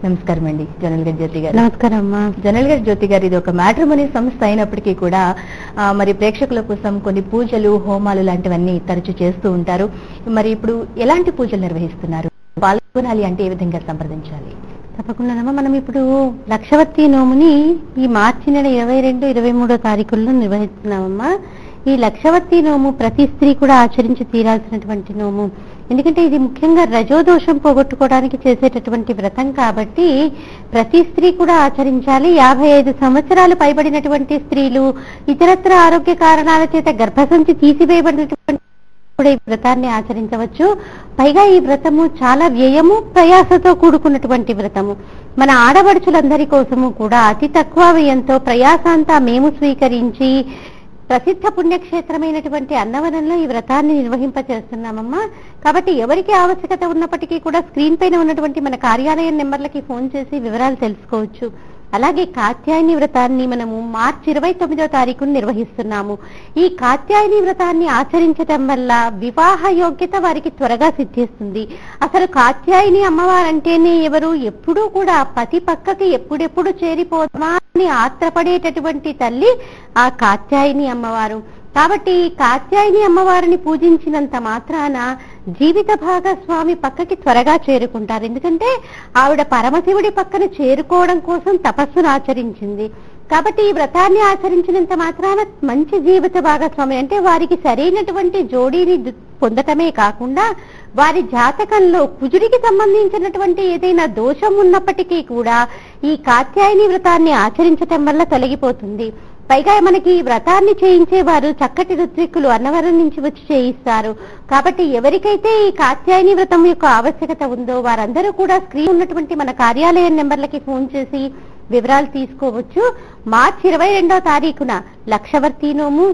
నమస్కారం అండి జనరల్ గారి జ్యోతి గారు నమస్కారం అమ్మా జనరల్ గారి జ్యోతి గారు ఇది ఒక మ్యాట్రిమోనీ సంస్థ అయినప్పటికీ కూడా ఆ, మరి ప్రేక్షకుల కోసం కొన్ని పూజలు హోమాలు లాంటివన్నీ తరచు చేస్తూ ఉంటారు మరి ఇప్పుడు ఎలాంటి పూజలు నిర్వహిస్తున్నారు పాల్గొనాలి అంటే ఏ విధంగా సంప్రదించాలి తప్పకుండానమ్మా మనం ఇప్పుడు లక్షవతి నోముని ఈ మార్చి నెల ఇరవై రెండు ఇరవై మూడో తారీఖుల్లో నిర్వహిస్తున్నామమ్మా ఈ లక్షవతి నోము ప్రతి స్త్రీ కూడా ఆచరించి తీరాల్సినటువంటి నోము ఎందుకంటే ఇది ముఖ్యంగా రజోదోషం పోగొట్టుకోవడానికి చేసేటటువంటి వ్రతం కాబట్టి ప్రతి స్త్రీ కూడా ఆచరించాలి యాభై ఐదు సంవత్సరాలు పైబడినటువంటి స్త్రీలు ఇతరత్ర ఆరోగ్య కారణాల చేత గర్భసంచి తీసివేయబడినటువంటి కూడా ఈ వ్రతాన్ని ఆచరించవచ్చు పైగా ఈ వ్రతము చాలా వ్యయము ప్రయాసతో కూడుకున్నటువంటి వ్రతము మన ఆడపడుచులందరి కోసము కూడా అతి తక్కువ వ్యయంతో ప్రయాసంతా మేము స్వీకరించి ప్రసిద్ధ పుణ్యక్షేత్రమైనటువంటి అన్నవరంలో ఈ వ్రతాన్ని నిర్వహింప చేస్తున్నామమ్మా కాబట్టి ఎవరికి ఆవశ్యకత ఉన్నప్పటికీ కూడా స్క్రీన్ పైన ఉన్నటువంటి మన కార్యాలయం నెంబర్లకి ఫోన్ చేసి వివరాలు తెలుసుకోవచ్చు అలాగే కాత్యాయని వ్రతాన్ని మనము మార్చి ఇరవై తొమ్మిదో తారీఖున నిర్వహిస్తున్నాము ఈ కాత్యాయని వ్రతాన్ని ఆచరించటం వల్ల వివాహ యోగ్యత వారికి త్వరగా సిద్ధిస్తుంది అసలు కాత్యాయని అమ్మవారంటేనే ఎవరు ఎప్పుడూ కూడా పతి పక్కకి ఎప్పుడెప్పుడు చేరిపోదామా అని ఆత్రపడేటటువంటి తల్లి ఆ కాత్యాయని అమ్మవారు కాబట్టి ఈ కాత్యాయని అమ్మవారిని పూజించినంత మాత్రాన జీవిత భాగస్వామి పక్కకి త్వరగా చేరుకుంటారు ఎందుకంటే ఆవిడ పరమశివుడి పక్కన చేరుకోవడం కోసం తపస్సును ఆచరించింది కాబట్టి ఈ వ్రతాన్ని ఆచరించినంత మాత్రాన మంచి జీవిత భాగస్వామి అంటే వారికి సరైనటువంటి జోడీని దు- పొందటమే కాకుండా వారి జాతకంలో కుజుడికి సంబంధించినటువంటి ఏదైనా దోషం ఉన్నప్పటికీ కూడా ఈ కాత్యాయని వ్రతాన్ని ఆచరించటం వల్ల తొలగిపోతుంది పైగా మనకి ఈ వ్రతాన్ని చేయించేవారు చక్కటి ఋత్విక్కులు అన్నవరం నుంచి వచ్చి చేయిస్తారు కాబట్టి ఎవరికైతే ఈ కాత్యాయని వ్రతం యొక్క ఆవశ్యకత ఉందో వారందరూ కూడా స్క్రీన్ ఉన్నటువంటి మన కార్యాలయం నెంబర్లకి ఫోన్ చేసి వివరాలు తీసుకోవచ్చు మార్చి ఇరవై రెండో తారీఖున లక్షవర్తి నోము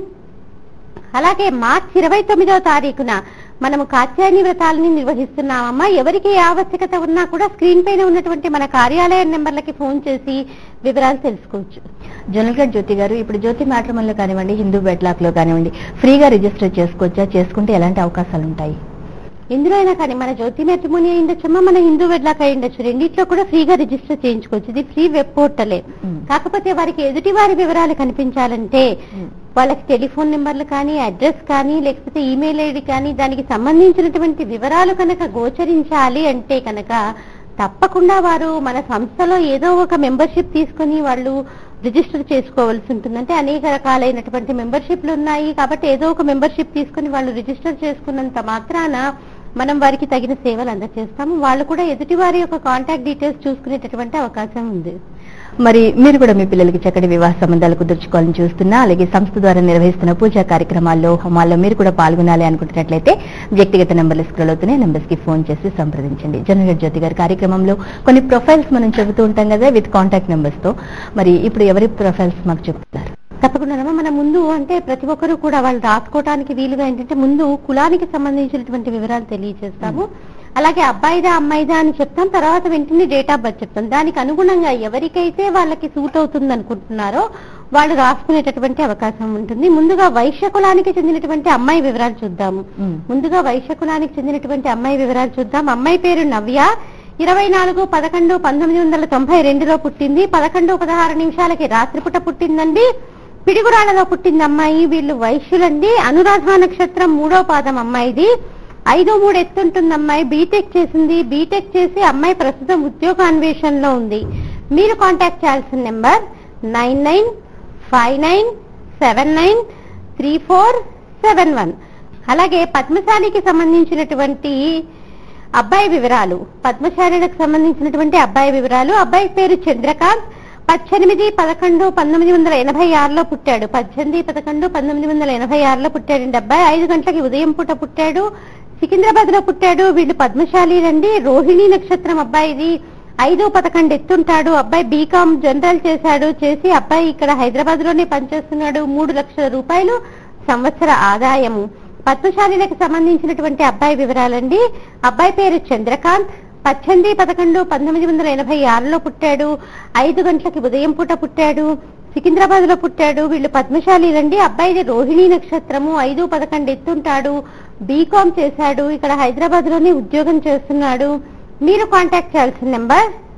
అలాగే మార్చి ఇరవై తొమ్మిదో తారీఖున మనము కాత్యాయని వ్రతాలని నిర్వహిస్తున్నామమ్మా ఎవరికి ఏ ఆవశ్యకత ఉన్నా కూడా స్క్రీన్ పైన ఉన్నటువంటి మన కార్యాలయం నెంబర్లకి ఫోన్ చేసి వివరాలు తెలుసుకోవచ్చు జనరల్ గారి జ్యోతి గారు ఇప్పుడు జ్యోతి మ్యాట్రిమోన్లో కానివ్వండి హిందూ బెట్లాక్ లో కానివ్వండి ఫ్రీగా రిజిస్టర్ చేసుకోవచ్చా చేసుకుంటే ఎలాంటి అవకాశాలు ఉంటాయి ఎందులో అయినా కానీ మన జ్యోతి మ్యాట్రిమోని అయి ఉండొచ్చమ్మా మన హిందూ వెడ్లాక్ అయి ఉండొచ్చు రెండిట్లో కూడా ఫ్రీగా రిజిస్టర్ చేయించుకోవచ్చు ఇది ఫ్రీ వెబ్ పోర్టలే మ్మ్. కాకపోతే వారికి ఎదుటి వారి వివరాలు కనిపించాలంటే వాళ్ళకి టెలిఫోన్ నెంబర్లు కానీ అడ్రస్ కానీ లేకపోతే ఈమెయిల్ ఐడి కానీ దానికి సంబంధించినటువంటి వివరాలు కనుక గోచరించాలి అంటే కనుక తప్పకుండా వారు మన సంస్థలో ఏదో ఒక మెంబర్షిప్ తీసుకొని వాళ్ళు రిజిస్టర్ చేసుకోవాల్సి ఉంటుంది అంటే అనేక రకాలైనటువంటి మెంబర్షిప్లు ఉన్నాయి కాబట్టి ఏదో ఒక మెంబర్షిప్ తీసుకొని వాళ్ళు రిజిస్టర్ చేసుకున్నంత మాత్రాన మనం వారికి తగిన సేవలు అందజేస్తాము వాళ్ళు కూడా ఎదుటి వారి యొక్క కాంటాక్ట్ డీటెయిల్స్ చూసుకునేటటువంటి అవకాశం ఉంది మరి మీరు కూడా మీ పిల్లలకి చక్కటి వివాహ సంబంధాలు కుదుర్చుకోవాలని చూస్తున్నా అలాగే సంస్థ ద్వారా నిర్వహిస్తున్న పూజా కార్యక్రమాల్లో హోమాల్లో మీరు కూడా పాల్గొనాలి అనుకుంటున్నట్లయితే వ్యక్తిగత నెంబర్లు స్క్రోల్ అవుతున్నాయి నెంబర్స్ కి ఫోన్ చేసి సంప్రదించండి జనరల్ జ్యోతి గారి కార్యక్రమంలో కొన్ని ప్రొఫైల్స్ మనం చెబుతూ ఉంటాం కదా విత్ కాంటాక్ట్ నెంబర్స్ తో మరి ఇప్పుడు ఎవరి ప్రొఫైల్స్ మాకు చెప్తున్నారు తప్పకుండా మన ముందు అంటే ప్రతి ఒక్కరు కూడా వాళ్ళు రాసుకోవడానికి వీలుగా ఏంటంటే ముందు కులానికి సంబంధించినటువంటి వివరాలు తెలియజేస్తాము అలాగే అబ్బాయిదా అమ్మాయిదా అని చెప్తాం తర్వాత వెంటనే డేట్ ఆఫ్ బర్త్ చెప్తాం దానికి అనుగుణంగా ఎవరికైతే వాళ్ళకి సూట్ అవుతుంది అనుకుంటున్నారో వాళ్ళు రాసుకునేటటువంటి అవకాశం ఉంటుంది ముందుగా వైశ్య కులానికి చెందినటువంటి అమ్మాయి వివరాలు చూద్దాము మ్మ్. ముందుగా వైశ్య కులానికి చెందినటువంటి అమ్మాయి వివరాలు చూద్దాం అమ్మాయి పేరు నవ్య ఇరవై నాలుగు పదకొండు పంతొమ్మిది వందల తొంభై రెండులో పుట్టింది పదకొండు పదహారు నిమిషాలకి రాత్రిపూట పుట్టిందండి పిడిగురాళ్ళలో పుట్టింది అమ్మాయి వీళ్ళు వైశ్యులండి అనురాధ నక్షత్రం మూడో పాదం అమ్మాయిది ఐదో మూడు ఎత్తుంటుంది అమ్మాయి బీటెక్ చేసింది బీటెక్ చేసి అమ్మాయి ప్రస్తుతం ఉద్యోగ అన్వేషణలో ఉంది మీరు కాంటాక్ట్ చేయాల్సిన number nine nine five nine seven nine three four seven one అలాగే పద్మశాలికి సంబంధించినటువంటి అబ్బాయి వివరాలు పద్మశాలిలకు సంబంధించినటువంటి అబ్బాయి వివరాలు అబ్బాయి పేరు చంద్రకాంత్ పద్దెనిమిది పదకొండు పంతొమ్మిది వందల ఎనభై ఆరులో పుట్టాడు పద్దెనిమిది పదకొండు పంతొమ్మిది వందల ఎనభై ఆరులో పుట్టాడండి అబ్బాయి ఐదు గంటలకి ఉదయం పూట పుట్టాడు సికింద్రాబాద్ లో పుట్టాడు వీళ్ళు పద్మశాలి రండి రోహిణి నక్షత్రం అబ్బాయిది ఐదు పదకొండు ఎత్తుంటాడు అబ్బాయి బీకామ్ జనరల్ చేశాడు చేసి అబ్బాయి ఇక్కడ హైదరాబాద్ లోనే పనిచేస్తున్నాడు మూడు లక్షల రూపాయలు సంవత్సర ఆదాయము పద్మశాలిలకు సంబంధించినటువంటి అబ్బాయి వివరాలండి అబ్బాయి పేరు చంద్రకాంత్ పద్దెనిమిది పదకొండు పంతొమ్మిది వందల ఎనభై ఆరులో పుట్టాడు ఐదు గంటలకి ఉదయం పూట పుట్టాడు సికింద్రాబాద్ లో పుట్టాడు వీళ్ళు పద్మశాలి రండి అబ్బాయిది రోహిణి నక్షత్రము ఐదు పదకొండు ఎత్తుంటాడు బీకామ్ చేశాడు ఇక్కడ హైదరాబాద్ లోనే ఉద్యోగం చేస్తున్నాడు మీరు కాంటాక్ట్ చేయాల్సిన number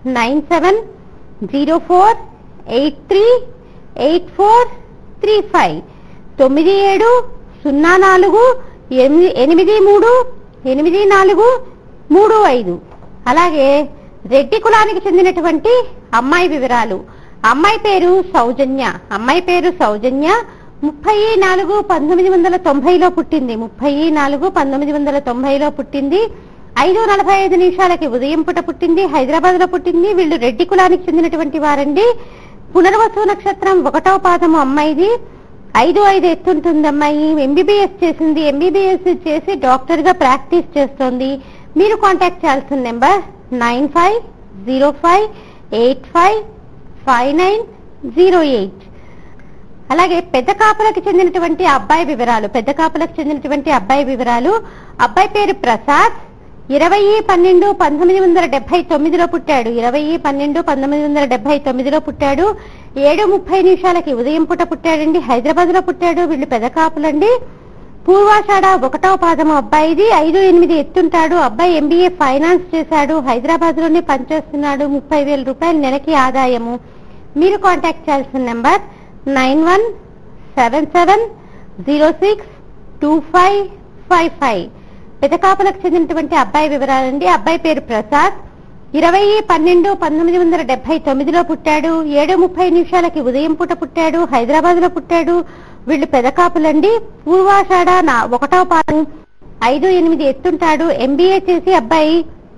nine seven zero four eight three eight four three five తొమ్మిది ఏడు సున్నా నాలుగు ఎనిమిది ఎనిమిది మూడు ఎనిమిది నాలుగు మూడు ఐదు అలాగే రెడ్డి కులానికి చెందినటువంటి అమ్మాయి వివరాలు అమ్మాయి పేరు సౌజన్య అమ్మాయి పేరు సౌజన్య ముప్పై నాలుగు పంతొమ్మిది వందల తొంభైలో పుట్టింది ముప్పై నాలుగు పంతొమ్మిది వందల తొంభైలో పుట్టింది ఐదు నలభై ఐదు నిమిషాలకి ఉదయం పూట పుట్టింది హైదరాబాద్ లో పుట్టింది వీళ్ళు రెడ్డి కులానికి చెందినటువంటి వారండి పునర్వసు నక్షత్రం ఒకటో పాదము అమ్మాయిది ఐదు ఐదు ఎత్తుంటుంది అమ్మాయి ఎంబీబీఎస్ చేసింది ఎంబీబీఎస్ చేసి డాక్టర్ గా ప్రాక్టీస్ చేస్తోంది మీరు కాంటాక్ట్ చేయాల్సిన number nine five zero five eight five five nine zero eight అలాగే పెద్ద కాపులకు చెందినటువంటి అబ్బాయి వివరాలు పెద్ద కాపులకు చెందినటువంటి అబ్బాయి వివరాలు అబ్బాయి పేరు ప్రసాద్ ఇరవై పన్నెండు పంతొమ్మిది వందల డెబ్బై తొమ్మిదిలో పుట్టాడు ఇరవై పన్నెండు పంతొమ్మిది వందల డెబ్బై తొమ్మిదిలో పుట్టాడు ఏడు ముప్పై నిమిషాలకి ఉదయం పూట పుట్టాడండి హైదరాబాద్ లో పుట్టాడు వీళ్ళు పెద్ద కాపులండి పూర్వాషాఢ ఒకటో పాదము అబ్బాయిది ఐదు ఎనిమిది ఎత్తుంటాడు అబ్బాయి ఎంబీఏ ఫైనాన్స్ చేశాడు హైదరాబాద్ లోనే పనిచేస్తున్నాడు ముప్పై వేల రూపాయల నెలకి ఆదాయము మీరు కాంటాక్ట్ చేయాల్సిన number nine one seven seven zero six two five five five పెదకాపులకు చెందినటువంటి అబ్బాయి వివరాలండి అబ్బాయి పేరు ప్రసాద్ ఇరవై పన్నెండు పంతొమ్మిది వందల డెబ్బై తొమ్మిదిలో పుట్టాడు ఏడు ముప్పై నిమిషాలకి ఉదయం పూట పుట్టాడు హైదరాబాద్ లో పుట్టాడు వీళ్ళు పెదకాపులండి పూర్వాషాఢ నా ఒకటో పాదం ఐదు ఎనిమిది ఎత్తుంటాడు ఎంబీఏ చేసి అబ్బాయి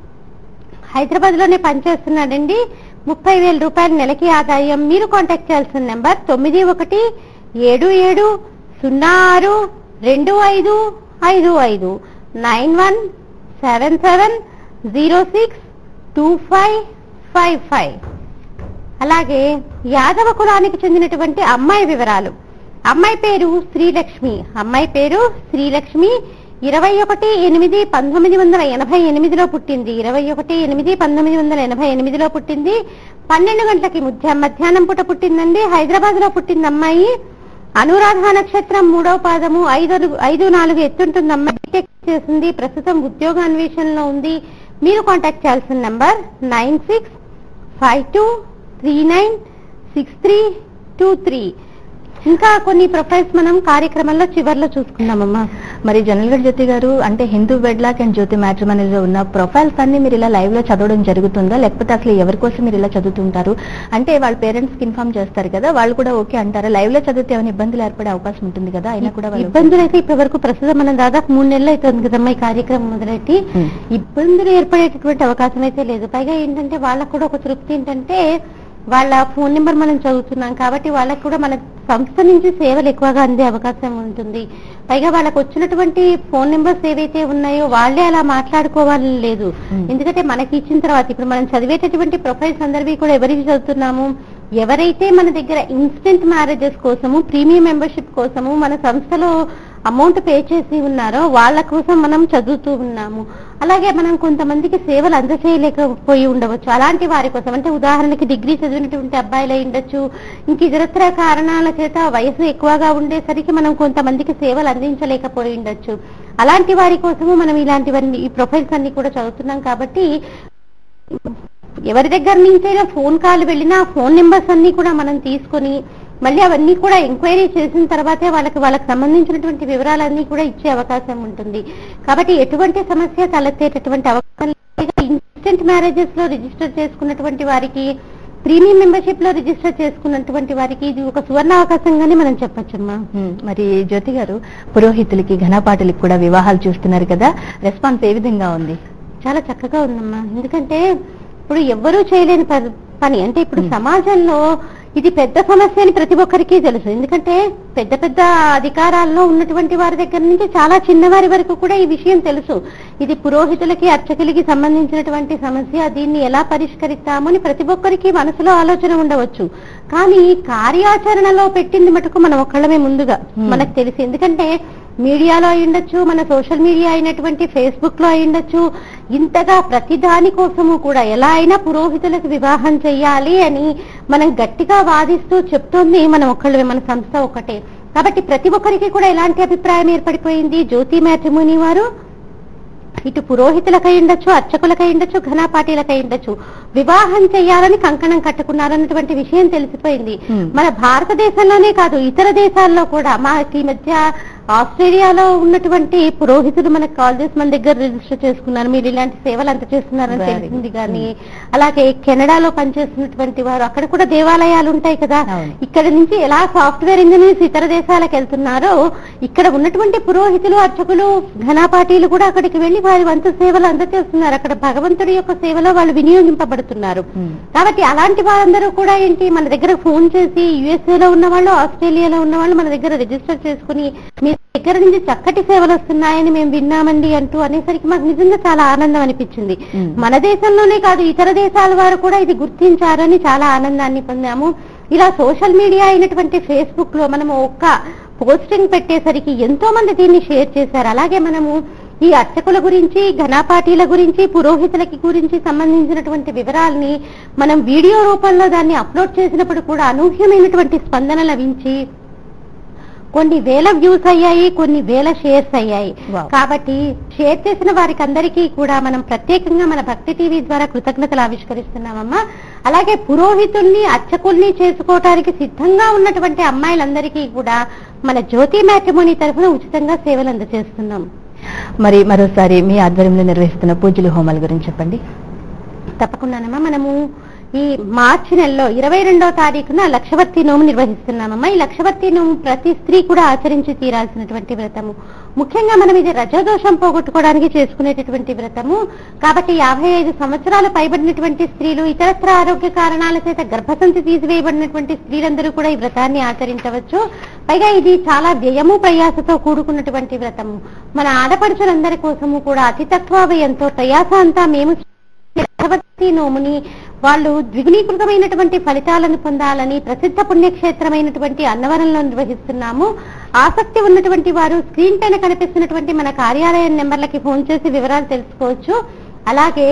హైదరాబాద్ లోనే పనిచేస్తున్నాడండి ముప్పై వేల రూపాయల నెలకి ఆదాయం మీరు కాంటాక్ట్ చేయాల్సిన నెంబర్ తొమ్మిది ఒకటి ఏడు ఏడు సున్నా ఆరు రెండు ఐదు ఐదు ఐదు nine one seven seven zero six two five five five అలాగే యాదవ కులానికి చెందినటువంటి అమ్మాయి వివరాలు అమ్మాయి పేరు శ్రీలక్ష్మి అమ్మాయి పేరు శ్రీలక్ష్మి ఇరవై ఒకటి ఎనిమిది పంతొమ్మిది వందల ఎనభై ఎనిమిదిలో పుట్టింది ఇరవై ఒకటి ఎనిమిది పంతొమ్మిది వందల ఎనభై ఎనిమిదిలో పుట్టింది పన్నెండు గంటలకి మధ్య మధ్యాహ్నం పూట పుట్టిందండి హైదరాబాద్ లో పుట్టింది అమ్మాయి అనురాధ నక్షత్రం మూడవ పాదము ఐదు ఐదు నాలుగు ఎత్తుంటుంది అమ్మాయి బీటెక్ చేసింది ప్రస్తుతం ఉద్యోగ అన్వేషణలో ఉంది మీరు కాంటాక్ట్ చేయాల్సిన number nine six five two three nine six three two three ఇంకా కొన్ని ప్రొఫైల్స్ మనం కార్యక్రమంలో చివర్లో చూసుకుందామమ్మా మరి జనరల్ గా జ్యోతి గారు అంటే హిందూ బెడ్లాక్ అండ్ జ్యోతి మ్యాట్రిమనీలో ఉన్న ప్రొఫైల్స్ అన్ని మీరు ఇలా లైవ్ లో చదవడం జరుగుతుందా లేకపోతే అసలు ఎవరి కోసం మీరు ఇలా చదువుతుంటారు అంటే వాళ్ళ పేరెంట్స్ కి ఇన్ఫార్మ్ చేస్తారు కదా వాళ్ళు కూడా ఓకే అంటారా లైవ్ లో చదివితే ఏమైనా ఇబ్బందులు ఏర్పడే అవకాశం ఉంటుంది కదా అయినా కూడా వాళ్ళు ఇబ్బందులు అయితే ఇప్పటి వరకు ప్రస్తుతం మనం దాదాపు మూడు నెలలు అవుతుంది కదమ్మా ఈ కార్యక్రమం మొదలెట్టి Hmm. ఇబ్బందులు ఏర్పడేటటువంటి అవకాశం అయితే లేదు పైగా ఏంటంటే వాళ్ళకు కూడా ఒక తృప్తి ఏంటంటే వాళ్ళ ఫోన్ నెంబర్ మనం చదువుతున్నాం కాబట్టి వాళ్ళకు కూడా మన సంస్థ నుంచి సేవలు ఎక్కువగా అందే అవకాశం ఉంటుంది పైగా వాళ్ళకు వచ్చినటువంటి ఫోన్ నెంబర్స్ ఏవైతే ఉన్నాయో వాళ్ళే అలా మాట్లాడుకోవాలని లేదు Hmm. ఎందుకంటే మనకి ఇచ్చిన తర్వాత ఇప్పుడు మనం చదివేటటువంటి ప్రొఫైల్స్ అందరివి కూడా ఎవరికి చదువుతున్నాము ఎవరైతే మన దగ్గర ఇన్స్టెంట్ మ్యారేజెస్ కోసము ప్రీమియం మెంబర్షిప్ కోసము మన సంస్థలో అమౌంట్ పే చేసి ఉన్నారో వాళ్ళ కోసం మనం చదువుతూ ఉన్నాము అలాగే మనం కొంతమందికి సేవలు అందచేయలేకపోయి ఉండవచ్చు అలాంటి వారి కోసం అంటే ఉదాహరణకి డిగ్రీ చదివినటువంటి అబ్బాయిలు అయి ఉండొచ్చు ఇంక ఇతరత్ర కారణాల చేత వయసు ఎక్కువగా ఉండేసరికి మనం కొంతమందికి సేవలు అందించలేకపోయి ఉండొచ్చు అలాంటి వారి కోసము మనం ఇలాంటివన్నీ ఈ ప్రొఫైల్స్ అన్ని కూడా చదువుతున్నాం కాబట్టి ఎవరి దగ్గర నుంచైనా ఫోన్ కాల్ వెళ్ళినా ఆ ఫోన్ నెంబర్స్ అన్ని కూడా మనం తీసుకొని మళ్ళీ అవన్నీ కూడా ఎంక్వైరీ చేసిన తర్వాతే వాళ్ళకి వాళ్ళకి సంబంధించినటువంటి వివరాలన్నీ కూడా ఇచ్చే అవకాశం ఉంటుంది కాబట్టి ఎటువంటి సమస్య తలెత్తేటటువంటి అవకాశం లేదు ఇన్స్టెంట్ మ్యారేజెస్ లో రిజిస్టర్ చేసుకున్నటువంటి వారికి ప్రీమియం మెంబర్షిప్ లో రిజిస్టర్ చేసుకున్నటువంటి వారికి ఇది ఒక సువర్ణ అవకాశంగానే మనం చెప్పొచ్చమ్మా ఉమ్, మరి జ్యోతి గారు పురోహితులకి ఘనపాటులకి కూడా వివాహాలు చూస్తున్నారు కదా రెస్పాన్స్ ఏ విధంగా ఉంది చాలా చక్కగా ఉందమ్మా ఎందుకంటే ఇప్పుడు ఎవ్వరూ చేయలేని ప- పని అంటే ఇప్పుడు Hmm. సమాజంలో ఇది పెద్ద సమస్య అని ప్రతి ఒక్కరికి తెలుసు ఎందుకంటే పెద్ద పెద్ద అధికారాల్లో ఉన్నటువంటి వారి దగ్గర నుంచి చాలా చిన్నవారి వరకు కూడా ఈ విషయం తెలుసు ఇది పురోహితులకి అర్చకులకి సంబంధించినటువంటి సమస్య దీన్ని ఎలా పరిష్కరిస్తాము అని ప్రతి ఒక్కరికి మనసులో ఆలోచన ఉండవచ్చు కానీ కార్యాచరణలో పెట్టింది మటుకు మనం ఒక్కళ్ళమే ముందుగా Hmm. మనకు తెలిసి ఎందుకంటే మీడియాలో అయి ఉండొచ్చు మన సోషల్ మీడియా అయినటువంటి ఫేస్బుక్ లో అయి ఉండొచ్చు ఇంతగా ప్రతి దాని కోసము కూడా ఎలా అయినా పురోహితులకు వివాహం చెయ్యాలి అని మనం గట్టిగా వాదిస్తూ చెప్తోంది మనం ఒక్కళ్ళమే మన సంస్థ ఒక్కటే కాబట్టి ప్రతి ఒక్కరికి కూడా ఎలాంటి అభిప్రాయం ఏర్పడిపోయింది జ్యోతి మ్యాట్రిమోని వారు ఇటు పురోహితులకై ఉండొచ్చు అర్చకులకై ఉండొచ్చు ఘనపాటీలకై ఉండొచ్చు వివాహం చేయాలని కంకణం కట్టుకున్నారు అన్నటువంటి విషయం తెలిసిపోయింది Hmm. మన భారతదేశంలోనే కాదు ఇతర దేశాల్లో కూడా మాకు ఈ మధ్య ఆస్ట్రేలియాలో ఉన్నటువంటి పురోహితులు మనకు కాల్ చేసి మన దగ్గర రిజిస్టర్ చేసుకున్నారు మీరు ఇలాంటి సేవలు అంత చేస్తున్నారని Very తెలిసింది good. కానీ అలాగే కెనడాలో పనిచేస్తున్నటువంటి వారు అక్కడ కూడా దేవాలయాలు ఉంటాయి కదా అవును. ఇక్కడ నుంచి ఎలా సాఫ్ట్వేర్ ఇంజనీర్స్ ఇతర దేశాలకు వెళ్తున్నారో ఇక్కడ ఉన్నటువంటి పురోహితులు అర్చకులు ఘనాపాటీలు కూడా అక్కడికి వెళ్లి వారి వంతు సేవలు అందజేస్తున్నారు అక్కడ భగవంతుడి యొక్క సేవలో వాళ్ళు వినియోగింపబడుతున్నారు Hmm. కాబట్టి అలాంటి వారందరూ కూడా ఏంటి మన దగ్గర ఫోన్ చేసి యుఎస్ఏ లో ఉన్న వాళ్ళు ఆస్ట్రేలియాలో ఉన్న వాళ్ళు మన దగ్గర రిజిస్టర్ చేసుకుని మీ దగ్గర నుంచి చక్కటి సేవలు వస్తున్నాయని మేము విన్నామండి అంటూ అనేసరికి మాకు నిజంగా చాలా ఆనందం అనిపించింది Hmm. మన దేశంలోనే కాదు ఇతర దేశాల వారు కూడా ఇది గుర్తించారని చాలా ఆనందాన్ని పొందాము ఇలా సోషల్ మీడియా అయినటువంటి ఫేస్బుక్ లో మనము ఒక్క పోస్టింగ్ పెట్టేసరికి ఎంతో మంది దీన్ని షేర్ చేశారు అలాగే మనము ఈ అర్చకుల గురించి ఘనాపాటీల గురించి పురోహితులకి గురించి సంబంధించినటువంటి వివరాల్ని మనం వీడియో రూపంలో దాన్ని అప్లోడ్ చేసినప్పుడు కూడా అనూహ్యమైనటువంటి స్పందన లభించి కొన్ని వేల వ్యూస్ అయ్యాయి కొన్ని వేల షేర్స్ అయ్యాయి Wow. కాబట్టి షేర్ చేసిన వారికి అందరికీ కూడా మనం ప్రత్యేకంగా మన భక్తి టీవీ ద్వారా కృతజ్ఞతలు ఆవిష్కరిస్తున్నామమ్మా అలాగే పురోహితుల్ని అర్చకుల్ని చేసుకోవటానికి సిద్ధంగా ఉన్నటువంటి అమ్మాయిలందరికీ కూడా మన జ్యోతి మ్యాట్రిమోని తరఫున ఉచితంగా సేవలు అందజేస్తున్నాం మరి మరోసారి మీ ఆధ్వర్యంలో నిర్వహిస్తున్న పూజలు హోమాల గురించి చెప్పండి తప్పకుండానమ్మా మనము ఈ మార్చి నెలలో ఇరవై రెండవ తారీఖున లక్షవత్తి నోము నిర్వహిస్తున్నామమ్మా ఈ లక్షవత్తి నోము ప్రతి స్త్రీ కూడా ఆచరించి తీరాల్సినటువంటి వ్రతము ముఖ్యంగా మనం ఇది రజోదోషం పోగొట్టుకోవడానికి చేసుకునేటటువంటి వ్రతము కాబట్టి యాభై ఐదు సంవత్సరాలు పైబడినటువంటి స్త్రీలు ఇతరత్ర ఆరోగ్య కారణాల చేత గర్భసంచి తీసివేయబడినటువంటి స్త్రీలందరూ కూడా ఈ వ్రతాన్ని ఆచరించవచ్చు పైగా ఇది చాలా వ్యయము ప్రయాసతో కూడుకున్నటువంటి వ్రతము మన ఆడపడుచులందరి కోసము కూడా అతి తక్కువ వ్యయంతో ప్రయాస అంతా మేము భగవతి నోముని వాళ్ళు ద్విగుణీకృతమైనటువంటి ఫలితాలను పొందాలని ప్రసిద్ధ పుణ్యక్షేత్రమైనటువంటి అన్నవరంలో నిర్వహిస్తున్నాము ఆసక్తి ఉన్నటువంటి వారు స్క్రీన్ పైన కనిపిస్తున్నటువంటి మన కార్యాలయం నెంబర్లకి ఫోన్ చేసి వివరాలు తెలుసుకోవచ్చు అలాగే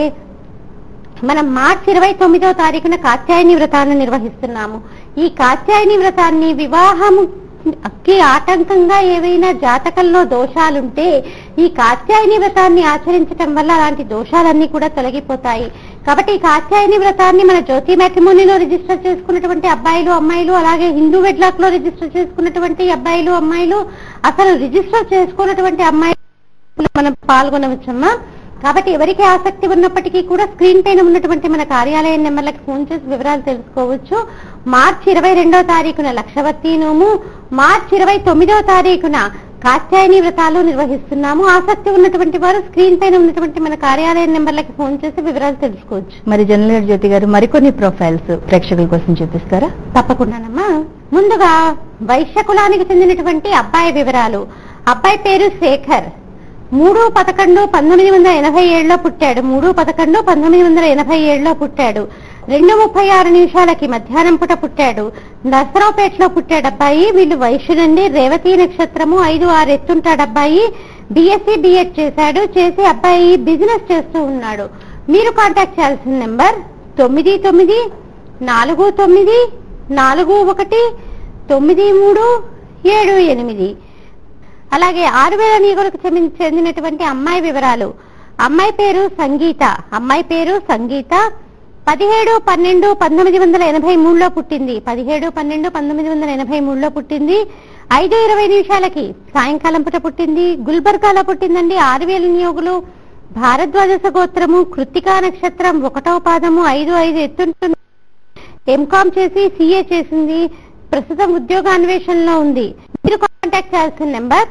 మనం మార్చి ఇరవై తొమ్మిదో తారీఖున కాత్యాయని వ్రతాన్ని నిర్వహిస్తున్నాము ఈ కాత్యాయని వ్రతాన్ని వివాహము కి ఆటంకంగా ఏవైనా జాతకంలో దోషాలుంటే ఈ కాత్యాయని వ్రతాన్ని ఆచరించటం వల్ల అలాంటి దోషాలన్నీ కూడా తొలగిపోతాయి కాబట్టి ఈ కాత్యాయని వ్రతాన్ని మన జ్యోతి మ్యాట్రిమోనీలో రిజిస్టర్ చేసుకున్నటువంటి అబ్బాయిలు అమ్మాయిలు అలాగే హిందూ వెడ్లాక్ లో రిజిస్టర్ చేసుకున్నటువంటి అబ్బాయిలు అమ్మాయిలు అసలు రిజిస్టర్ చేసుకున్నటువంటి అమ్మాయిలు మనం పాల్గొనవచ్చమ్మా కాబట్టి ఎవరికి ఆసక్తి ఉన్నప్పటికీ కూడా స్క్రీన్ పైన ఉన్నటువంటి మన కార్యాలయం నెంబర్లకు ఫోన్ చేసి వివరాలు తెలుసుకోవచ్చు మార్చి ఇరవై రెండో తారీఖున లక్షవత్తి నోము మార్చి ఇరవై తొమ్మిదో తారీఖున కాత్యాయని వ్రతాలు నిర్వహిస్తున్నాము ఆసక్తి ఉన్నటువంటి వారు స్క్రీన్ పైన ఉన్నటువంటి మన కార్యాలయం నెంబర్లకు ఫోన్ చేసి వివరాలు తెలుసుకోవచ్చు మరి జనరల్ జ్యోతి గారు మరికొన్ని ప్రొఫైల్స్ ప్రేక్షకుల కోసం చూపిస్తారా తప్పకుండానమ్మా ముందుగా వైశ్య కులానికి చెందినటువంటి అబ్బాయి వివరాలు అబ్బాయి పేరు శేఖర్ మూడు పదకొండు పంతొమ్మిది వందల ఎనభై ఏడులో పుట్టాడు మూడు పదకొండు పంతొమ్మిది వందల ఎనభై ఏడులో పుట్టాడు రెండు ముప్పై ఆరు నిమిషాలకి మధ్యాహ్నం పూట పుట్టాడు నర్సరావుపేటలో పుట్టాడు అబ్బాయి వీళ్ళు వైశ్యుడండి రేవతి నక్షత్రము ఐదు ఆరు ఎత్తుంటాడు అబ్బాయి బిఎస్సి బిఎడ్ చేశాడు చేసి అబ్బాయి బిజినెస్ చేస్తూ ఉన్నాడు మీరు కాంటాక్ట్ చేయాల్సిన నెంబర్ తొమ్మిది తొమ్మిది నాలుగు తొమ్మిది నాలుగు ఒకటి తొమ్మిది మూడు ఏడు ఎనిమిది అలాగే ఆరు వేల నీగులకు చెంది- చెందినటువంటి అమ్మాయి వివరాలు అమ్మాయి పేరు సంగీత అమ్మాయి పేరు సంగీత పదిహేడు పన్నెండు పంతొమ్మిది వందల ఎనభై మూడులో పుట్టింది పదిహేడు పన్నెండు పంతొమ్మిది వందల ఎనభై మూడులో పుట్టింది ఐదు ఇరవై నిమిషాలకి సాయంకాలం పూట పుట్టింది గుల్బర్గాలో పుట్టిందండి ఆరు వేల నియోగులు భారద్వాజస గోత్రము కృత్తికా నక్షత్రం ఒకటవ పాదము ఐదు ఐదు ఎత్తుంటుంది ఎంకామ్ చేసి సిఏ చేసింది ప్రస్తుతం ఉద్యోగాన్వేషణలో ఉంది మీరు కాంటాక్ట్ చేయాల్సిన number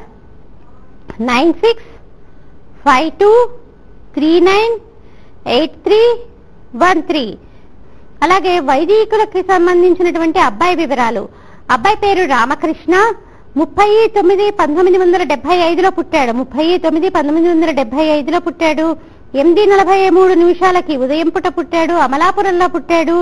nine six five two three nine eight three one three అలాగే వైదికులకి సంబంధించినటువంటి అబ్బాయి వివరాలు అబ్బాయి పేరు రామకృష్ణ ముప్పై తొమ్మిది పంతొమ్మిది వందల డెబ్బై ఐదులో పుట్టాడు ముప్పై తొమ్మిది పంతొమ్మిది వందల డెబ్బై ఐదులో పుట్టాడు ఎనిమిది నలభై మూడు నిమిషాలకి ఉదయం పుట పుట్టాడు అమలాపురంలో పుట్టాడు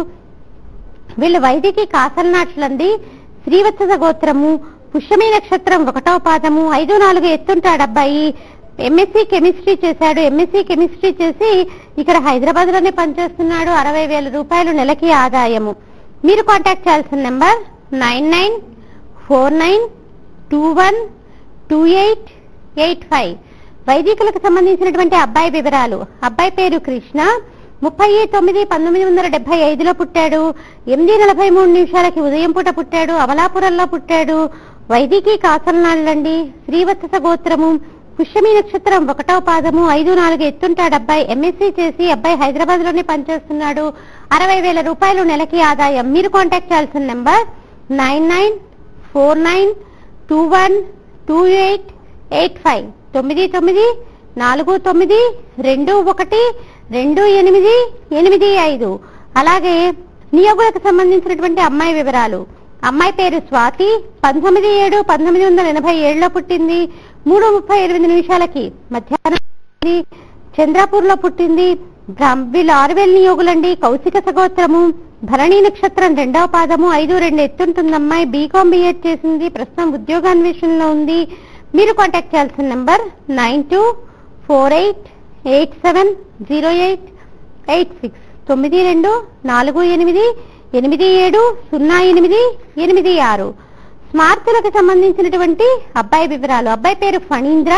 వీళ్ళు వైదికి కాసల్నాట్లండి శ్రీవత్స గోత్రము పుష్యమి నక్షత్రం ఒకటవ పాదము ఐదు నాలుగు ఎత్తుంటాడు అబ్బాయి ఎంఎస్సీ కెమిస్ట్రీ చేశాడు ఎంఎస్సీ కెమిస్ట్రీ చేసి ఇక్కడ హైదరాబాద్ లోనే పనిచేస్తున్నాడు అరవై వేల రూపాయలు నెలకి ఆదాయము మీరు కాంటాక్ట్ చేయాల్సిన number nine nine four nine two one two eight eight five వైదికులకు సంబంధించినటువంటి అబ్బాయి వివరాలు అబ్బాయి పేరు కృష్ణ ముప్పై తొమ్మిది పంతొమ్మిది వందల డెబ్బై ఐదులో పుట్టాడు ఎనిమిది నలభై మూడు నిమిషాలకి ఉదయం పూట పుట్టాడు అమలాపురంలో పుట్టాడు వైదికి కాసలనాళ్ళండి శ్రీవత్స గోత్రము పుష్యమి నక్షత్రం ఒకటో పాదము ఐదు నాలుగు ఎత్తుంటాడు అబ్బాయి ఎంఎస్సీ చేసి అబ్బాయి హైదరాబాద్ లోనే పనిచేస్తున్నాడు అరవై వేల రూపాయలు నెలకి ఆదాయం మీరు కాంటాక్ట్ చేయాల్సిన number nine nine four nine two one two eight eight five తొమ్మిది తొమ్మిది నాలుగు తొమ్మిది రెండు ఒకటి రెండు ఎనిమిది ఎనిమిది ఐదు అలాగే నియోగులకు సంబంధించినటువంటి అమ్మాయి వివరాలు అమ్మాయి పేరు స్వాతి పంతొమ్మిది ఏడు పంతొమ్మిది వందల ఎనభై ఏడులో పుట్టింది మూడు ముప్పై ఎనిమిది నిమిషాలకి మధ్యాహ్నం పుట్టింది. చంద్రాపూర్లో పుట్టింది బ్రాహ్మ- వీళ్ళు ఆరువేల నియోగులండి కౌశిక సగోత్రము భరణి నక్షత్రం రెండవ పాదము ఐదు రెండు ఎత్తుంటుంది అమ్మాయి బీకామ్ బిఎడ్ చేసింది ప్రస్తుతం ఉద్యోగాన్వేషణలో ఉంది మీరు కాంటాక్ట్ చేయాల్సిన number nine two four eight eight seven zero eight eight six తొమ్మిది రెండు నాలుగు ఎనిమిది ఎనిమిది ఏడు సున్నా ఎనిమిది ఎనిమిది ఆరు స్మార్తులకు సంబంధించినటువంటి అబ్బాయి వివరాలు అబ్బాయి పేరు ఫణీంద్ర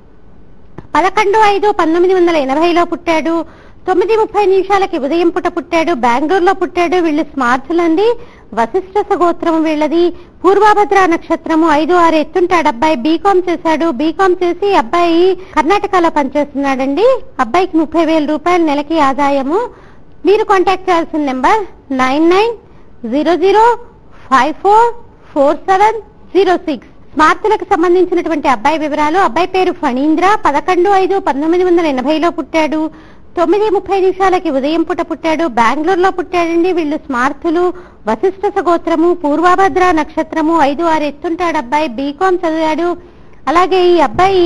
పదకొండు ఐదు పంతొమ్మిది వందల ఎనభైలో పుట్టాడు తొమ్మిది ముప్పై నిమిషాలకి ఉదయం పుట పుట్టాడు బెంగళూరులో పుట్టాడు వీళ్ళు స్మార్తులండి వశిష్ఠ సగోత్రం వీళ్ళది పూర్వభద్ర నక్షత్రము ఐదు ఆరు ఎత్తుంటాడు అబ్బాయి బీకామ్ చేశాడు బీకామ్ చేసి అబ్బాయి కర్ణాటకలో పనిచేస్తున్నాడండి అబ్బాయికి ముప్పై వేల రూపాయలు నెలకి ఆదాయము మీరు కాంటాక్ట్ చేయాల్సిన number nine nine zero zero five four four seven zero six స్మార్తులకు సంబంధించినటువంటి అబ్బాయి వివరాలు అబ్బాయి పేరు ఫణీంద్ర పదకొండు ఐదు పంతొమ్మిది వందల ఎనభైలో పుట్టాడు తొమ్మిది ముప్పై నిమిషాలకి ఉదయం పూట పుట్టాడు బెంగళూరులో పుట్టాడండి వీళ్ళు స్మార్తులు వశిష్ఠ సగోత్రము పూర్వభద్ర నక్షత్రము ఐదు ఆరు ఎత్తుంటాడు అబ్బాయి బీకామ్ చదివాడు అలాగే ఈ అబ్బాయి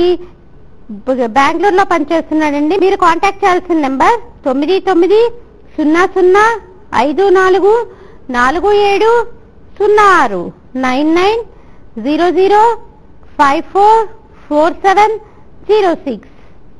బ- బెంగళూరులో పనిచేస్తున్నాడండి మీరు కాంటాక్ట్ చేయాల్సిన నెంబర్ తొమ్మిది తొమ్మిది సున్నా సున్నా ఐదు నాలుగు నాలుగు ఏడు సున్నా ఆరు nine nine zero zero five four four seven zero six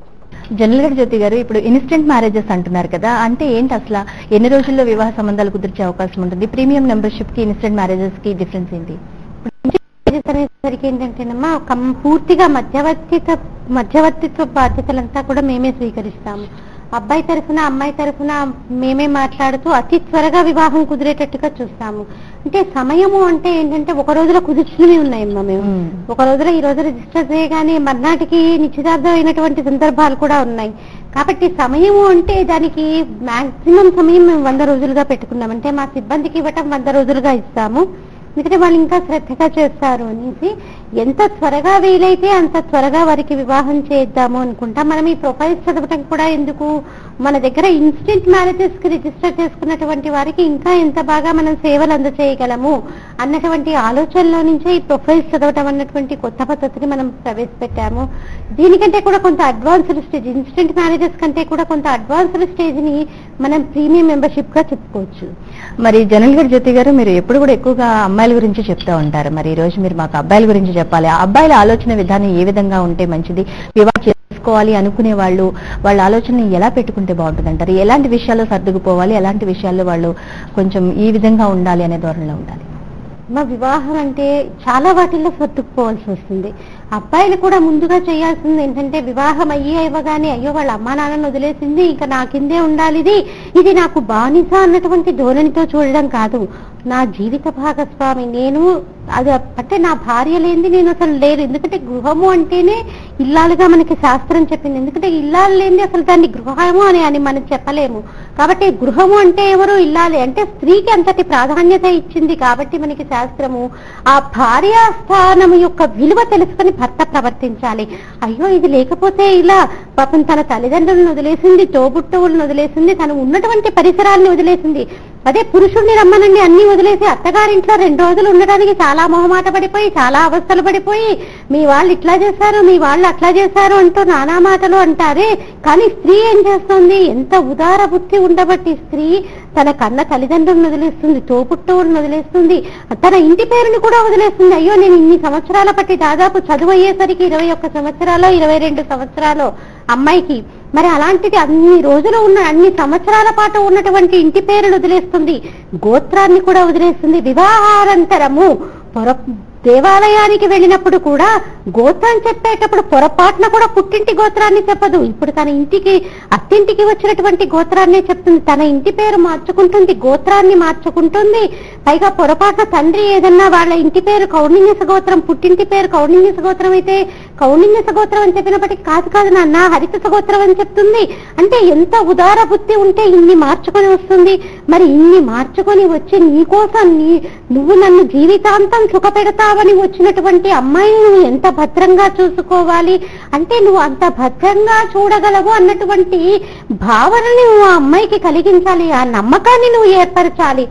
general గా జ్యోతి గారు ఇప్పుడు ఇన్స్టెంట్ మ్యారేజెస్ అంటున్నారు కదా అంటే ఏంటి అసలు ఎన్ని రోజుల్లో వివాహ సంబంధాలు కుదిర్చే అవకాశం ఉంటుంది ప్రీమియం మెంబర్షిప్ కి ఇన్స్టెంట్ మ్యారేజెస్ కి డిఫరెన్స్ ఏంటి మ్యారేజెస్ అనేసరికి ఏంటంటేనమ్మా కం- పూర్తిగా మధ్యవర్తిత్వ మధ్యవర్తిత్వ బాధ్యతలంతా కూడా మేమే స్వీకరిస్తాము అబ్బాయి తరఫున అమ్మాయి తరఫున మేమే మాట్లాడుతూ అతి త్వరగా వివాహం కుదిరేటట్టుగా చూస్తాము అంటే సమయము అంటే ఏంటంటే ఒక రోజులో కుదిర్చినవి ఉన్నాయమ్మా మేము మ్మ్. ఒక రోజులో ఈ రోజు రిజిస్టర్ చేయగానే మర్నాటికి నిశ్చితార్థం అయినటువంటి సందర్భాలు కూడా ఉన్నాయి కాబట్టి సమయము అంటే దానికి మాక్సిమం సమయం మేము వంద రోజులుగా పెట్టుకున్నాం అంటే మా సిబ్బందికి ఇవ్వటం వంద రోజులుగా ఇస్తాము ఎందుకంటే వాళ్ళు ఇంకా శ్రద్ధగా చేస్తారు అనేసి ఎంత త్వరగా వీలైతే అంత త్వరగా వారికి వివాహం చేద్దాము అనుకుంటా మనం ఈ ప్రొఫైల్స్ చదవటం కూడా ఎందుకు మన దగ్గర ఇన్స్టెంట్ మ్యారేజెస్ కి రిజిస్టర్ చేసుకున్నటువంటి వారికి ఇంకా ఎంత బాగా మనం సేవలు అందజేయగలము అన్నటువంటి ఆలోచనలో నుంచే ఈ ప్రొఫైల్స్ చదవటం అన్నటువంటి కొత్త పద్ధతిని మనం ప్రవేశపెట్టాము దీనికంటే కూడా కొంత అడ్వాన్స్డ్ స్టేజ్ ఇన్స్టెంట్ మ్యారేజెస్ కంటే కూడా కొంత అడ్వాన్స్డ్ స్టేజ్ ని మనం ప్రీమియం మెంబర్షిప్ గా చెప్పుకోవచ్చు మరి జనరల్ గా జ్యోతి గారు మీరు ఎప్పుడు కూడా ఎక్కువగా అమ్మాయిల గురించి చెప్తా ఉంటారు మరి ఈ రోజు మీరు మాకు అబ్బాయిల గురించి చెప్పాలి ఆ అబ్బాయిల ఆలోచన విధానం ఏ విధంగా ఉంటే మంచిది వివాహం చేసుకోవాలి అనుకునే వాళ్ళు వాళ్ళ ఆలోచనని ఎలా పెట్టుకుంటే బాగుంటుంది అంటారు ఎలాంటి విషయాల్లో సర్దుకుపోవాలి ఎలాంటి విషయాల్లో వాళ్ళు కొంచెం ఈ విధంగా ఉండాలి అనే ధోరణిలో ఉండాలి మా వివాహం అంటే చాలా వాటిల్లో సర్దుకుపోవాల్సి వస్తుంది అబ్బాయిలు కూడా ముందుగా చేయాల్సింది ఏంటంటే వివాహం అయ్యి ఇవ్వగానే అయ్యో వాళ్ళ అమ్మా నాన్నను వదిలేసింది ఇంకా నా కిందే ఉండాలి ఇది ఇది నాకు బానిస అన్నటువంటి ధోరణితో చూడడం కాదు నా జీవిత భాగస్వామి నేను అది అంటే నా భార్య లేనిది నేను అసలు లేరు ఎందుకంటే గృహము అంటేనే ఇల్లాలుగా మనకి శాస్త్రం చెప్పింది ఎందుకంటే ఇల్లాలు లేనిది అసలు దాన్ని గృహము అని అని మనం చెప్పలేము కాబట్టి గృహము అంటే ఎవరు ఇల్లాలి అంటే స్త్రీకి అంతటి ప్రాధాన్యత ఇచ్చింది కాబట్టి మనకి శాస్త్రము ఆ భార్య స్థానం యొక్క విలువ తెలుసుకొని భర్త ప్రవర్తించాలి అయ్యో ఇది లేకపోతే ఇలా పాపం తన తల్లిదండ్రులను వదిలేసింది తోబుట్టువులను వదిలేసింది తను ఉన్నటువంటి పరిసరాలను వదిలేసింది అదే పురుషుణ్ణి రమ్మనండి అన్ని వదిలేసి అత్తగారింట్లో రెండు రోజులు ఉండడానికి చాలా మొహమాట పడిపోయి చాలా అవస్థలు పడిపోయి మీ వాళ్ళు ఇట్లా చేశారు మీ వాళ్ళు అట్లా చేశారు అంటూ నానా మాటలు అంటారే కానీ స్త్రీ ఏం చేస్తుంది ఎంత ఉదార బుద్ధి ఉండబట్టి స్త్రీ తన కన్న తల్లిదండ్రులను వదిలేస్తుంది తోపుట్టువులను వదిలేస్తుంది తన ఇంటి పేరుని కూడా వదిలేస్తుంది అయ్యో నేను ఇన్ని సంవత్సరాల బట్టి దాదాపు చదువు అయ్యేసరికి ఇరవై ఒక్క సంవత్సరాలు ఇరవై రెండు సంవత్సరాలు అమ్మాయికి మరి అలాంటిది అన్ని రోజులు ఉన్న అన్ని సంవత్సరాల పాటు ఉన్నటువంటి ఇంటి పేరును వదిలేస్తుంది గోత్రాన్ని కూడా వదిలేస్తుంది వివాహానంతరము పొర దేవాలయానికి వెళ్ళినప్పుడు కూడా గోత్రం చెప్పేటప్పుడు పొరపాటున కూడా పుట్టింటి గోత్రాన్ని చెప్పదు ఇప్పుడు తన ఇంటికి అత్తింటికి వచ్చినటువంటి గోత్రాన్నే చెప్తుంది తన ఇంటి పేరు మార్చుకుంటుంది గోత్రాన్ని మార్చుకుంటుంది పైగా పొరపాటున తండ్రి ఏదన్నా వాళ్ళ ఇంటి పేరు కౌండిన్యస గోత్రం పుట్టింటి పేరు కౌండిన్యస గోత్రం అయితే కౌండిన్యస గోత్రం అని చెప్పినప్పటికీ కాదు కాదు నాన్న హరిత గోత్రం అని చెప్తుంది అంటే ఎంత ఉదార బుద్ధి ఉంటే ఇన్ని మార్చుకొని వస్తుంది మరి ఇన్ని మార్చుకొని వచ్చి నీకోసం నీ నువ్వు నన్ను జీవితాంతం సుఖపెడతావని వచ్చినటువంటి అమ్మాయిని నువ్వు ఎంత భద్రంగా చూసుకోవాలి అంటే నువ్వు అంత భద్రంగా చూడగలవు అన్నటువంటి భావనని నువ్వు ఆ అమ్మాయికి కలిగించాలి ఆ నమ్మకాన్ని నువ్వు ఏర్పరచాలి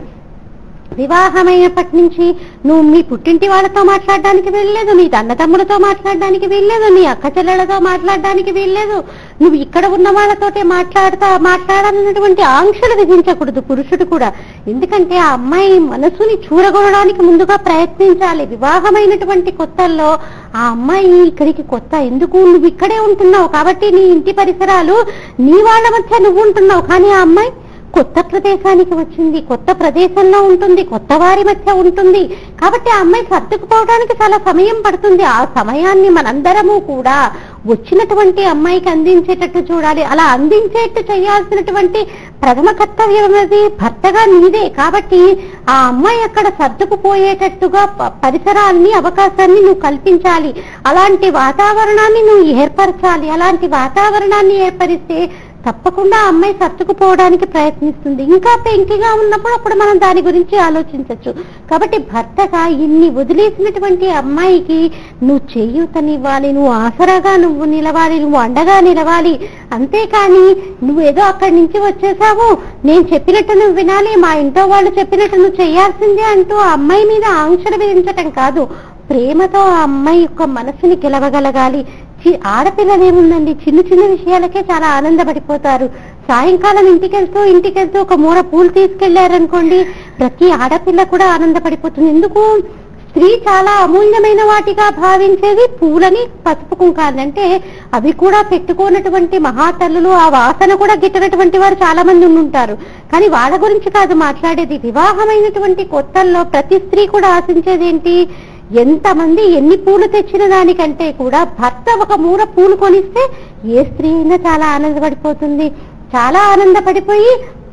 వివాహమైనప్పటి నుంచి నువ్వు మీ పుట్టింటి వాళ్ళతో మాట్లాడడానికి వీల్లేదు నీ అన్నతమ్ములతో మాట్లాడడానికి వీల్లేదు నీ అక్క చెల్లెలతో మాట్లాడడానికి వీల్లేదు నువ్వు ఇక్కడ ఉన్న వాళ్ళతోటే మాట్లాడతా మాట్లాడాలన్నటువంటి ఆంక్షలు విధించకూడదు పురుషుడు కూడా ఎందుకంటే ఆ అమ్మాయి మనసుని చూరగొనడానికి ముందుగా ప్రయత్నించాలి వివాహమైనటువంటి కొత్తల్లో ఆ అమ్మాయి ఇక్కడికి కొత్త ఎందుకు నువ్వు ఇక్కడే ఉంటున్నావు కాబట్టి నీ ఇంటి పరిసరాలు నీ వాళ్ళ మధ్య నువ్వు ఉంటున్నావు కానీ ఆ అమ్మాయి కొత్త ప్రదేశానికి వచ్చింది కొత్త ప్రదేశంలో ఉంటుంది కొత్త వారి మధ్య ఉంటుంది కాబట్టి ఆ అమ్మాయి సర్దుకుపోవడానికి చాలా సమయం పడుతుంది ఆ సమయాన్ని మనందరము కూడా వచ్చినటువంటి అమ్మాయికి అందించేటట్టు చూడాలి అలా అందించేట్టు చేయాల్సినటువంటి ప్రథమ కర్తవ్యం అనేది భర్తగా నీదే కాబట్టి ఆ అమ్మాయి అక్కడ సర్దుకుపోయేటట్టుగా ప- పరిసరాల్ని అవకాశాన్ని నువ్వు కల్పించాలి అలాంటి వాతావరణాన్ని నువ్వు ఏర్పరచాలి అలాంటి వాతావరణాన్ని ఏర్పరిస్తే తప్పకుండా ఆ అమ్మాయి సర్దుకుపోవడానికి ప్రయత్నిస్తుంది ఇంకా పెంకిగా ఉన్నప్పుడు అప్పుడు మనం దాని గురించి ఆలోచించవచ్చు కాబట్టి భర్తగా ఇన్ని వదిలేసినటువంటి అమ్మాయికి నువ్వు చేయూతనివ్వాలి నువ్వు ఆసరాగా నువ్వు నిలవాలి నువ్వు అండగా నిలవాలి అంతేకాని నువ్వేదో అక్కడి నుంచి వచ్చేసావు నేను చెప్పినట్టు నువ్వు వినాలి మా ఇంట్లో వాళ్ళు చెప్పినట్టు నువ్వు చేయాల్సిందే అంటూ ఆ అమ్మాయి మీద ఆంక్షలు విధించటం కాదు ప్రేమతో ఆ అమ్మాయి యొక్క మనసుని గెలవగలగాలి చి- ఆడపిల్లలేముందండి చిన్న చిన్న విషయాలకే చాలా ఆనందపడిపోతారు సాయంకాలం ఇంటికి వెళ్తూ ఇంటికి వెళ్తూ ఒక మూర పూలు తీసుకెళ్లారనుకోండి ప్రతి ఆడపిల్ల కూడా ఆనందపడిపోతుంది ఎందుకు స్త్రీ చాలా అమూల్యమైన వాటిగా భావించేది పూలని పసుపు కుంకాలని అంటే అవి కూడా పెట్టుకోనటువంటి మహాతల్లులు ఆ వాసన కూడా గిట్టనటువంటి వారు చాలా మంది ఉండుంటారు కానీ వాళ్ళ గురించి కాదు మాట్లాడేది వివాహమైనటువంటి కొత్తల్లో ప్రతి స్త్రీ కూడా ఆశించేది ఏంటి ఎంతమంది ఎన్ని పూలు తెచ్చిన దానికంటే కూడా భర్త ఒక మూర పూలు కొనిస్తే ఏ స్త్రీ అయినా చాలా ఆనందపడిపోతుంది చాలా ఆనందపడిపోయి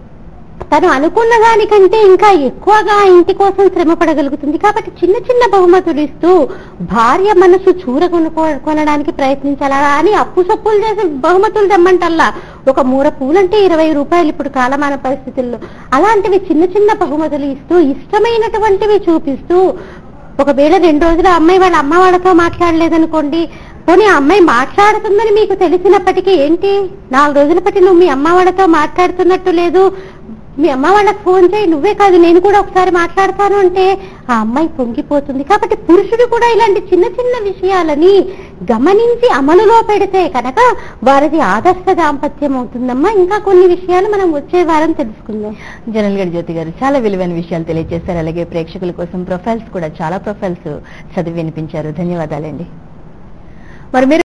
తను అనుకున్న దానికంటే ఇంకా ఎక్కువగా ఆ ఇంటి కోసం శ్రమ పడగలుగుతుంది కాబట్టి చిన్న చిన్న బహుమతులు ఇస్తూ భార్య మనసు చూరగొనుకో కొనడానికి ప్రయత్నించాలి అలా అని అప్పు సప్పులు చేసి బహుమతులు తెమ్మంటల్లా ఒక మూర పూలంటే ఇరవై రూపాయలు ఇప్పుడు కాలమాన పరిస్థితుల్లో అలాంటివి చిన్న చిన్న బహుమతులు ఇస్తూ ఇష్టమైనటువంటివి చూపిస్తూ ఒకవేళ రెండు రోజులు ఆ అమ్మాయి వాళ్ళ అమ్మ వాళ్ళతో మాట్లాడలేదనుకోండి పోనీ ఆ అమ్మాయి మాట్లాడుతుందని మీకు తెలిసినప్పటికీ ఏంటి నాలుగు రోజుల బట్టి నువ్వు మీ అమ్మ వాళ్ళతో మాట్లాడుతున్నట్టు లేదు మీ అమ్మ వాళ్ళకి ఫోన్ చేయి నువ్వే కాదు నేను కూడా ఒకసారి మాట్లాడతాను అంటే ఆ అమ్మాయి పొంగిపోతుంది కాబట్టి పురుషుడు కూడా ఇలాంటి చిన్న చిన్న విషయాలని గమనించి అమలులో పెడితే కనుక వారిది ఆదర్శ దాంపత్యం అవుతుందమ్మా ఇంకా కొన్ని విషయాలు మనం వచ్చే వారం తెలుసుకుందాం జనరల్ గడ్ జ్యోతి గారు చాలా విలువైన విషయాలు తెలియజేశారు అలాగే ప్రేక్షకుల కోసం ప్రొఫైల్స్ కూడా చాలా ప్రొఫైల్స్ చదివి వినిపించారు ధన్యవాదాలండి మరి మీరు